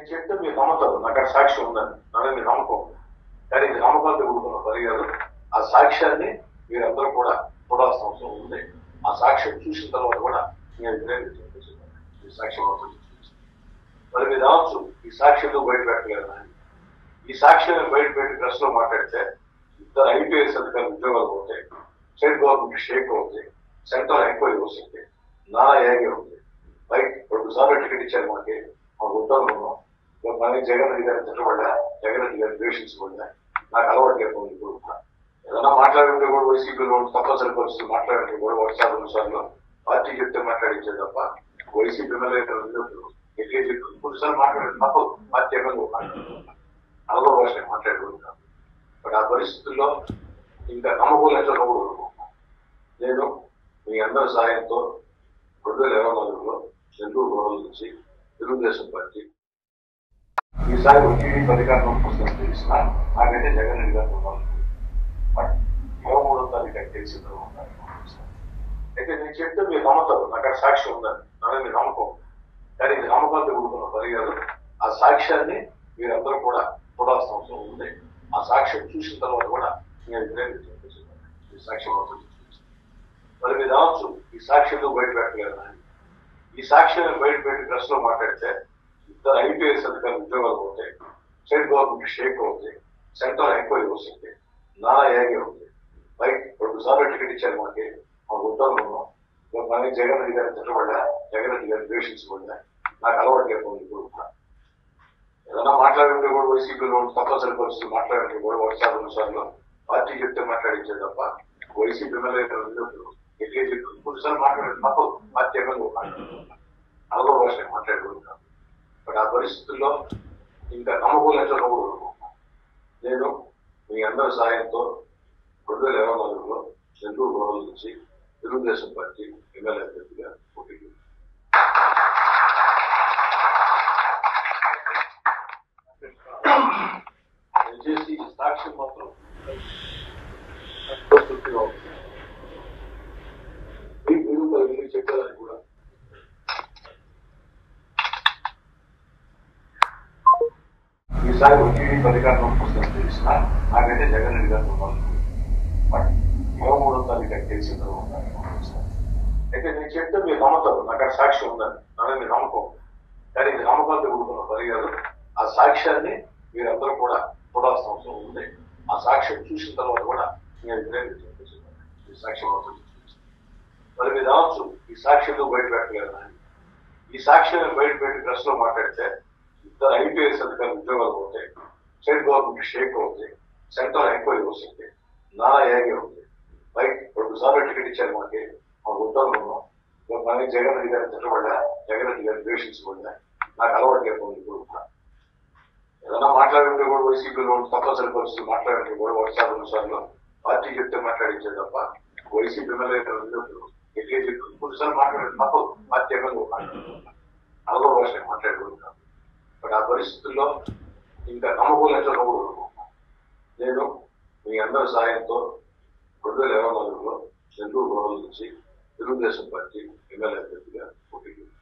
చెప్తే మీరు నమ్ముతారు నాకు అక్కడ సాక్ష్యం ఉందని నాకు మీరు నమ్మకం ఉంది. కానీ ఇది నమ్మకాలతో కూడుకున్న పని కాదు ఆ సాక్ష్యాన్ని మీరందరూ కూడా చూడాల్సిన అవసరం ఉంది ఆ సాక్ష్యం చూసిన తర్వాత కూడా మీ అభిప్రాయం తెలియజేయండి. ఈ సాక్ష్యం మాత్రం చూసి. మరి మీరు అనొచ్చు ఈ సాక్ష్యంలో బయట పెట్టలేదు అని ఈ సాక్ష్యాన్ని బయట పెట్టి ప్రెస్ లో మాట్లాడితే ఇద్దరు ఐపీఎస్ అధికారులు ఉద్యోగాలు పోతాయి స్టేట్ గవర్నమెంట్ షేక్ అవుతాయి సెంట్రల్ ఎంక్వైరీ వస్తుంది నా ఏగే ఉంది బయట రెండు సార్లు టికెట్ ఇచ్చారు మనకి మా ఉద్యోగం ఉన్నాం ఇక మనకి జగన్ రెడ్డి గారిని తిట్టబడ్డా జగన్ రెడ్డి గారిని ద్వేషించబడ్డా నాకు అలవాటు లేకుండా ఇప్పుడు కూడా. ఏదైనా మాట్లాడుంటే కూడా వైసీపీలో తప్పనిసరి పరిస్థితులు మాట్లాడండి కూడా వర్షాలు నిమిషాల్లో పార్టీ చెప్తే మాట్లాడించే తప్ప వైసీపీ ఎమ్మెల్యే ఎట్లే చెప్పి కొన్నిసార్లు మాట్లాడండి తప్ప పార్టీ ఎమ్మెల్యే నలభై భాష మాట్లాడుకుంటాం బట్ ఆ పరిస్థితుల్లో ఇంకా నమ్మకం కూడా నేను మీ అందరి సాయంతో రెండు వేల ఇరవై నాలుగులో నెల్లూరు గొడవల నుంచి తెలుగుదేశం పార్టీ ఈసారి టీడీ అధికారంలో వస్తుందని తెలిసిన నాకైతే జగన్ రెడ్డి గారు ఉన్నారు బట్ ఇరవై మూడో తారీఖు అయితే తెలిసిన తర్వాత అయితే నేను చెప్తే మీరు నమ్ముతారు నాకు అక్కడ సాక్ష్యం ఉందని నాకు మీరు నమ్మకం ఉంది. కానీ ఇది నమ్మకాలతో కూడుకున్న పని కాదు ఆ సాక్ష్యాన్ని మీరందరూ కూడా చూడాల్సిన అవసరం ఉంది ఆ సాక్ష్యం చూసిన తర్వాత కూడా మీ అభిప్రాయం తెలియజేయండి. ఈ సాక్ష్యం మాత్రం చూసి. మరి మీరు అనొచ్చు ఈ సాక్ష్యంలో బయట పెట్టలేదు అని ఈ సాక్ష్యాన్ని బయట పెట్టి ప్రెస్ లో మాట్లాడితే ఇద్దరు ఐపీఎస్ అధికారులు ఉద్యోగాలు పోతాయి స్టేట్ గవర్నమెంట్ షేక్ అవుతాయి సెంట్రల్ ఎంక్వైరీ వస్తుంది నా ఏగే ఉంది బయట రెండు సార్లు టికెట్ ఇచ్చారు మనకి మా ఉద్యోగం ఉన్నాం ఇక మనకి జగన్ రెడ్డి గారిని తిట్టబడ్డా జగన్ రెడ్డి గారిని ద్వేషించబడ్డా నాకు అలవాటు లేకుండా ఇప్పుడు కూడా. ఏదైనా మాట్లాడుంటే కూడా వైసీపీలో తప్పనిసరి పరిస్థితులు మాట్లాడండి కూడా వర్షాలు నిమిషాల్లో పార్టీ చెప్తే మాట్లాడించే తప్ప వైసీపీ ఎమ్మెల్యే ఎట్లే చెప్పి కొన్నిసార్లు మాట్లాడండి తప్ప పార్టీ ఎమ్మెల్యే నలభై భాష మాట్లాడుకుంటాం బట్ ఆ పరిస్థితుల్లో ఇంకా నమ్మకం కూడా నేను మీ అందరి సాయంతో రెండు వేల ఇరవై నాలుగులో నెల్లూరు గొడవల నుంచి తెలుగుదేశం పార్టీ ఎమ్మెల్యే అభ్యర్థిగా పోటీ చేశాను. నేను చేసి ఈ సాక్ష్యం మాత్రం సంతృప్తిగా ఉంది. మీ మీరు మరి మీరు చెప్పాలని కూడా ఈసారి టీడీ అధికారంలో వస్తుందని తెలిసిన నాకైతే జగన్ రెడ్డి గారు ఉన్నారు బట్ ఇరవై మూడో తారీఖు అయితే తెలిసిన తర్వాత అయితే నేను చెప్తే మీరు నమ్ముతారు నాకు అక్కడ సాక్ష్యం ఉందని నాకు మీరు నమ్మకం ఉంది. కానీ ఇది నమ్మకాలతో కూడుకున్న పని కాదు ఆ సాక్ష్యాన్ని మీరందరూ కూడా చూడాల్సిన అవసరం ఉంది ఆ సాక్ష్యం చూసిన తర్వాత కూడా మీ అభిప్రాయం తెలియజేయండి. ఈ సాక్ష్యం మాత్రం చూసి. మరి మీరు అనొచ్చు ఈ సాక్ష్యంలో బయట పెట్టలేదు అని ఈ సాక్ష్యాన్ని బయట పెట్టి ప్రెస్ లో మాట్లాడితే ఇద్దరు ఐపీఎస్ అధికారులు ఉద్యోగాలు పోతాయి స్టేట్ గవర్నమెంట్ షేక్ అవుతాయి సెంట్రల్ ఎంక్వైరీ వస్తుంది నా ఏగే ఉంది బయట రెండు సార్లు టికెట్ ఇచ్చారు మనకి మా ఉద్యోగం ఉన్నాం ఇక మనకి జగన్ రెడ్డి గారిని తిట్టబడ్డా జగన్ రెడ్డి గారిని ద్వేషించబడ్డా నాకు అలవాటు లేకుండా ఇప్పుడు కూడా. ఏదైనా మాట్లాడుంటే కూడా వైసీపీలో తప్పనిసరి పరిస్థితులు మాట్లాడండి కూడా వర్షాలు నిమిషాల్లో పార్టీ చెప్తే మాట్లాడించే తప్ప వైసీపీ ఎమ్మెల్యే ఎట్లే చెప్పి కొన్నిసార్లు మాట్లాడండి తప్ప పార్టీ ఎమ్మెల్యే నలభై భాష మాట్లాడుకుంటాం బట్ ఆ పరిస్థితుల్లో ఇంకా నమ్మకం కూడా నేను మీ అందరి సాయంతో రెండు వేల ఇరవై నాలుగులో నెల్లూరు గొడవల నుంచి తెలుగుదేశం పార్టీ ఎమ్మెల్యే అభ్యర్థిగా పోటీ చేశాను.